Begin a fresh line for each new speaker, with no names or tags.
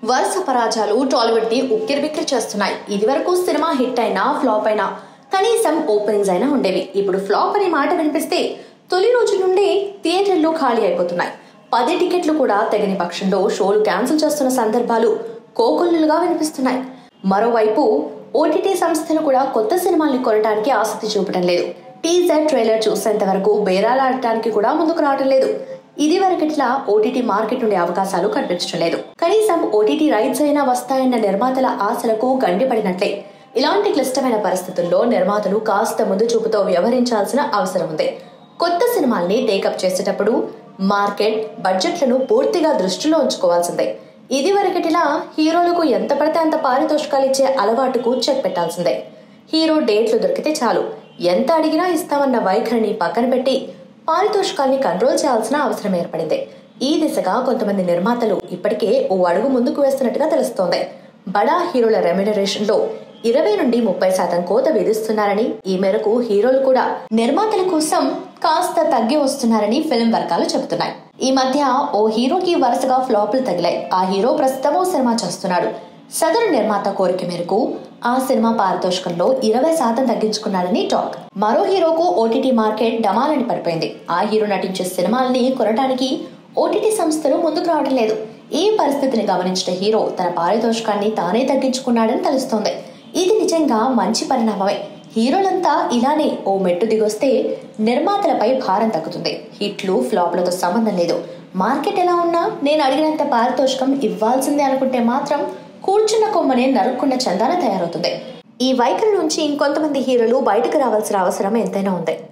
వరుస పరాజాలు టాలీవుడ్ ని ఉక్కిరిబిక్కిరి చేస్తున్నాయి ఇదివరకు సినిమా హిట్ అయినా ఫ్లాప్ అయినా కనీసం ఓపెనింగ్స్ అయినా ఉండేవి ఇప్పుడు ఫ్లాప్ అనే మాట వినిపిస్తే తొలి రోజు నుండే థియేటర్లు ఖాళీ అయిపోతున్నాయి పది టికెట్లు కూడా తెగని పక్షంలో షోలు క్యాన్సిల్ చేస్తున్న సందర్భాలు కోకొల్లులుగా వినిపిస్తున్నాయి మరోవైపు ఓటీటీ సంస్థలు కూడా కొత్త సినిమాల్ని కొనడానికి ఆసక్తి చూపడం లేదు టీజర్ ట్రైలర్ చూసేంత వరకు బేరాలాడటానికి కూడా ముందుకు రావడం లేదు ఇది వరకట్లా ఓటీటీ మార్కెట్ ఉండే అవకాశాలు కనిపించడం లేదు కనీసం ఓటీటీ రైట్స్ అయినా వస్తాయన్న నిర్మాతల ఆశలకు గండిపడినట్లే ఇలాంటి క్లిష్టమైన పరిస్థితుల్లో నిర్మాతలు కాస్త ముందు చూపుతో వ్యవహరించాల్సిన అవసరం ఉంది కొత్త సినిమాల్ని టేకప్ చేసేటప్పుడు మార్కెట్ బడ్జెట్లను పూర్తిగా దృష్టిలో ఉంచుకోవాల్సిందే ఇది వరకటిలా హీరోలకు ఎంత పడితే అంత పారితోషికాలు ఇచ్చే అలవాటుకు చెక్ పెట్టాల్సిందే హీరో డేట్లు దొరికితే చాలు ఎంత అడిగినా ఇస్తామన్న వైఖరిని పక్కన పెట్టి పారితోషికాల్ని కంట్రోల్ చేయాల్సిన అవసరం ఏర్పడింది ఈ దిశగా కొంతమంది నిర్మాతలు ఇప్పటికే ఓ అడుగు ముందుకు వేస్తున్నట్టుగా తెలుస్తోంది బడా హీరోల రెమ్యునరేషన్ లో ఇరవై నుండి ముప్పై శాతం కోత విధిస్తున్నారని ఈ మేరకు హీరోలు కూడా నిర్మాతల కోసం కాస్త తగ్గి వస్తున్నారని ఫిల్మ్ వర్గాలు చెబుతున్నాయి ఈ మధ్య ఓ హీరోకి వరుసగా ఫ్లాప్లు తగిలాయి ఆ హీరో ప్రస్తుతం ఓ సినిమా చేస్తున్నాడు సదరు నిర్మాత కోరిక మేరకు ఆ సినిమా పారితోషికంలో ఇరవై శాతం తగ్గించుకున్నాడని టాక్ మరో హీరోకు ఓటీటీ మార్కెట్ డమాలని పడిపోయింది ఆ హీరో నటించే సినిమాల్ని కొనడానికి ఓటీటీ సంస్థలు ముందుకు రావడం లేదు ఈ పరిస్థితిని గమనించిన హీరో తన పారితోషికాన్ని తానే తగ్గించుకున్నాడని తెలుస్తోంది ఇది నిజంగా మంచి పరిణామమే హీరోలంతా ఇలానే ఓ మెట్టు దిగొస్తే నిర్మాతలపై భారం తగ్గుతుంది హిట్లు ఫ్లాప్లతో సంబంధం లేదు మార్కెట్ ఎలా ఉన్నా నేను అడిగినంత పారితోషికం ఇవ్వాల్సిందే అనుకుంటే మాత్రం కూర్చున్న కొమ్మనే నరుక్కున్న చందాన తయారవుతుంది ఈ వైఖరి నుంచి ఇంకొంతమంది హీరోలు బయటకు రావాల్సిన అవసరం ఎంతైనా ఉంది